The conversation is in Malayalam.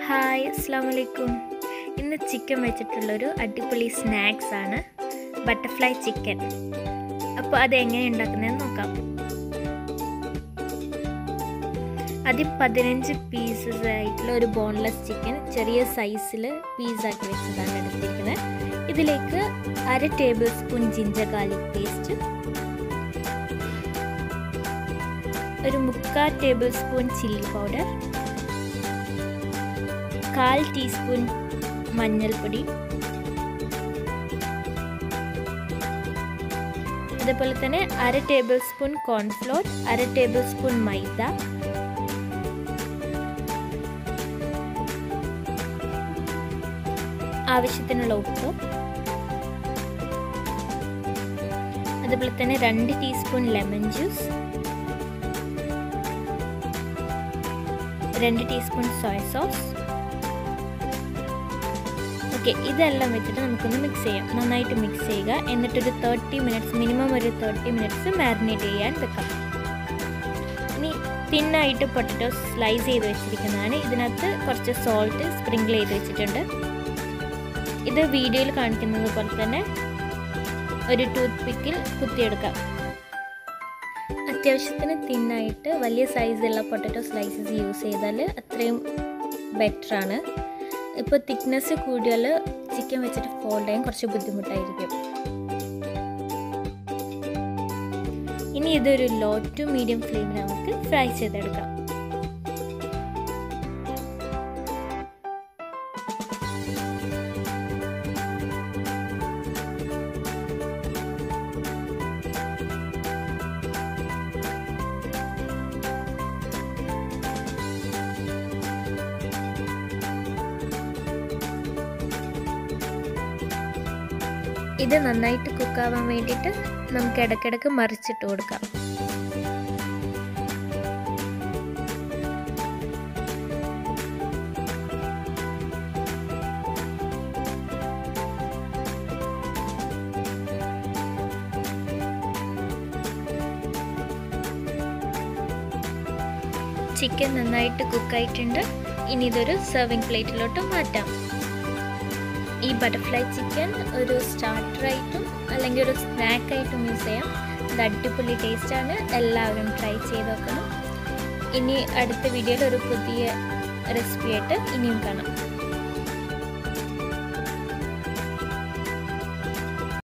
ഹായ് അസ്സാം വലൈക്കും ഇന്ന് ചിക്കൻ വെച്ചിട്ടുള്ളൊരു അടിപൊളി സ്നാക്സ് ആണ് ബട്ടർഫ്ലൈ ചിക്കൻ അപ്പോൾ അത് എങ്ങനെ ഉണ്ടാക്കുന്നതെന്ന് നോക്കാം ആദ്യം പതിനഞ്ച് പീസസ് ആയിട്ടുള്ള ഒരു ബോൺലെസ് ചിക്കൻ ചെറിയ സൈസിൽ പീസാക്കി വെച്ചതാണ് എടുത്തിരിക്കുന്നത് ഇതിലേക്ക് അര tablespoon ginger garlic paste ഒരു മുക്കാൽ ടേബിൾ സ്പൂൺ ചില്ലി പൗഡർ കാൽ ടീസ്പൂൺ മഞ്ഞൾപ്പൊടി അതുപോലെ തന്നെ അര ടേബിൾ സ്പൂൺ കോൺഫ്ലോർ അര ടേബിൾ സ്പൂൺ മൈദ ആവശ്യത്തിനുള്ള ഉപ്പ് അതുപോലെ തന്നെ രണ്ട് ടീസ്പൂൺ ലെമൺ ജ്യൂസ് രണ്ട് ടീസ്പൂൺ സോയ സോസ് ഓക്കെ ഇതെല്ലാം വെച്ചിട്ട് നമുക്കൊന്ന് മിക്സ് ചെയ്യാം നന്നായിട്ട് മിക്സ് ചെയ്യുക എന്നിട്ടൊരു തേർട്ടി മിനിറ്റ്സ് മിനിമം ഒരു തേർട്ടി മിനിറ്റ്സ് മാരിനേറ്റ് ചെയ്യാൻ വെക്കാം ഇനി തിന്നായിട്ട് പൊട്ടറ്റോ സ്ലൈസ് ചെയ്ത് വെച്ചിരിക്കുന്നതാണ് ഇതിനകത്ത് കുറച്ച് സോൾട്ട് സ്പ്രിങ്കിൾ ചെയ്ത് വെച്ചിട്ടുണ്ട് ഇത് വീഡിയോയിൽ കാണിക്കുന്നത് പോലെ തന്നെ ഒരു ടൂത്ത് പിക്കിൽ കുത്തിയെടുക്കാം അത്യാവശ്യത്തിന് തിന്നായിട്ട് വലിയ സൈസുള്ള പൊട്ടറ്റോ സ്ലൈസസ് യൂസ് ചെയ്താൽ അത്രയും ബെറ്ററാണ് ഇപ്പോൾ തിക്നെസ് കൂടിയാൽ ചിക്കൻ വെച്ചിട്ട് ഫോൾഡ് ചെയ്യാൻ കുറച്ച് ബുദ്ധിമുട്ടായിരിക്കും ഇനി ഇതൊരു ലോ ടു മീഡിയം ഫ്ലെയിമിൽ നമുക്ക് ഫ്രൈ ചെയ്തെടുക്കാം ഇത് നന്നായിട്ട് കുക്കാവാൻ വേണ്ടിയിട്ട് നമുക്ക് ഇടയ്ക്കിടയ്ക്ക് മറിച്ചിട്ട് കൊടുക്കാം ചിക്കൻ നന്നായിട്ട് കുക്കായിട്ടുണ്ട് ഇനി ഇതൊരു സെർവിങ് പ്ലേറ്റിലോട്ട് മാറ്റാം ഈ ബട്ടർഫ്ലൈ ചിക്കൻ ഒരു സ്റ്റാർട്ടറായിട്ടും അല്ലെങ്കിൽ ഒരു സ്നാക്കായിട്ടും യൂസ് ചെയ്യാം ഇത് അടിപൊളി ടേസ്റ്റാണ് എല്ലാവരും ട്രൈ ചെയ്ത് നോക്കണം ഇനി അടുത്ത വീഡിയോയിൽ ഒരു പുതിയ റെസിപ്പി ആയിട്ട് ഇനിയും കാണാം